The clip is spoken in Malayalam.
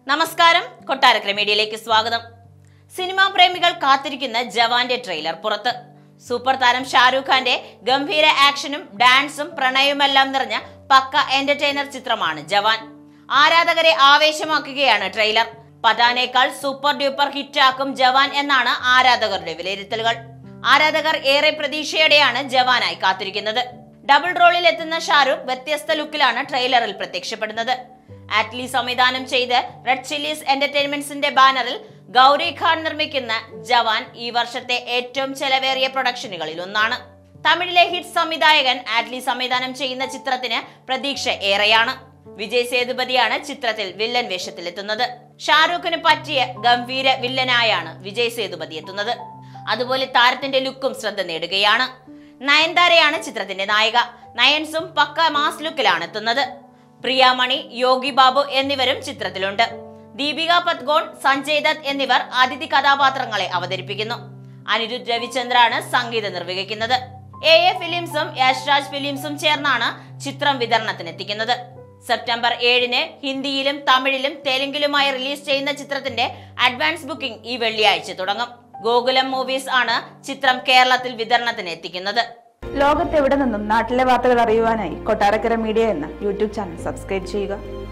നമസ്കാരം കൊട്ടാരക്കര മീഡിയയിലേക്ക് സ്വാഗതം സിനിമാ പ്രേമികൾ കാത്തിരിക്കുന്ന ജവാന്റെ ട്രെയിലർ പുറത്ത് സൂപ്പർ താരം ഷാരൂഖ് ഖാന്റെ ഗംഭീര ആക്ഷനും ഡാൻസും പ്രണയവുമെല്ലാം നിറഞ്ഞ പക്ക എന്റർടൈനർ ചിത്രമാണ് ജവാൻ ആരാധകരെ ആവേശമാക്കുകയാണ് ട്രെയിലർ പതാനേക്കാൾ സൂപ്പർ ഡ്യൂപ്പർ ഹിറ്റാക്കും ജവാൻ എന്നാണ് ആരാധകരുടെ വിലയിരുത്തലുകൾ ആരാധകർ ഏറെ പ്രതീക്ഷയോടെയാണ് ജവാനായി കാത്തിരിക്കുന്നത് ഡബിൾ റോളിൽ എത്തുന്ന ഷാരൂഖ് വ്യത്യസ്ത ലുക്കിലാണ് ട്രെയിലറിൽ പ്രത്യക്ഷപ്പെടുന്നത് ആറ്റ്ലി സംവിധാനം ചെയ്ത് റെഡ് ചില്ലീസ് എന്റർടൈൻമെന്റ്സിന്റെ ബാനറിൽ ഗൗരി ഖാൻ നിർമ്മിക്കുന്ന ജവാൻ ഈ വർഷത്തെ ഏറ്റവും ചെലവേറിയ പ്രൊഡക്ഷനുകളിൽ ഒന്നാണ് തമിഴിലെ ഹിറ്റ് സംവിധായകൻ ആറ്റ്ലി സംവിധാനം ചെയ്യുന്ന ചിത്രത്തിന് പ്രതീക്ഷ ഏറെയാണ് വിജയ് സേതുപതിയാണ് ചിത്രത്തിൽ വില്ലൻ വേഷത്തിലെത്തുന്നത് ഷാരൂഖിന് പറ്റിയ ഗംഭീര വില്ലനായാണ് വിജയ് സേതുപതി എത്തുന്നത് അതുപോലെ താരത്തിന്റെ ലുക്കും ശ്രദ്ധ നേടുകയാണ് നയൻതാരയാണ് ചിത്രത്തിന്റെ നായിക നയൻസും പക്ക മാസ് ലുക്കിലാണ് എത്തുന്നത് പ്രിയാമണി യോഗി ബാബു എന്നിവരും ചിത്രത്തിലുണ്ട് ദീപിക പത്ഗോൺ സഞ്ജയ് ദത്ത് എന്നിവർ അതിഥി കഥാപാത്രങ്ങളെ അവതരിപ്പിക്കുന്നു അനിരുദ്ധ് രവിചന്ദ്രാണ് സംഗീതം നിർവഹിക്കുന്നത് എ എ ഫിലിംസും യശ്രാജ് ഫിലിംസും ചേർന്നാണ് ചിത്രം വിതരണത്തിനെത്തിക്കുന്നത് സെപ്റ്റംബർ ഏഴിന് ഹിന്ദിയിലും തമിഴിലും തെലുങ്കിലുമായി റിലീസ് ചെയ്യുന്ന ചിത്രത്തിന്റെ അഡ്വാൻസ് ബുക്കിംഗ് ഈ വെള്ളിയാഴ്ച തുടങ്ങും ഗോകുലം മൂവീസ് ആണ് ചിത്രം കേരളത്തിൽ വിതരണത്തിന് എത്തിക്കുന്നത് ലോകത്തെവിടെ നിന്നും നാട്ടിലെ വാർത്തകൾ അറിയുവാനായി കൊട്ടാരക്കര മീഡിയ എന്ന യൂട്യൂബ് ചാനൽ സബ്സ്ക്രൈബ് ചെയ്യുക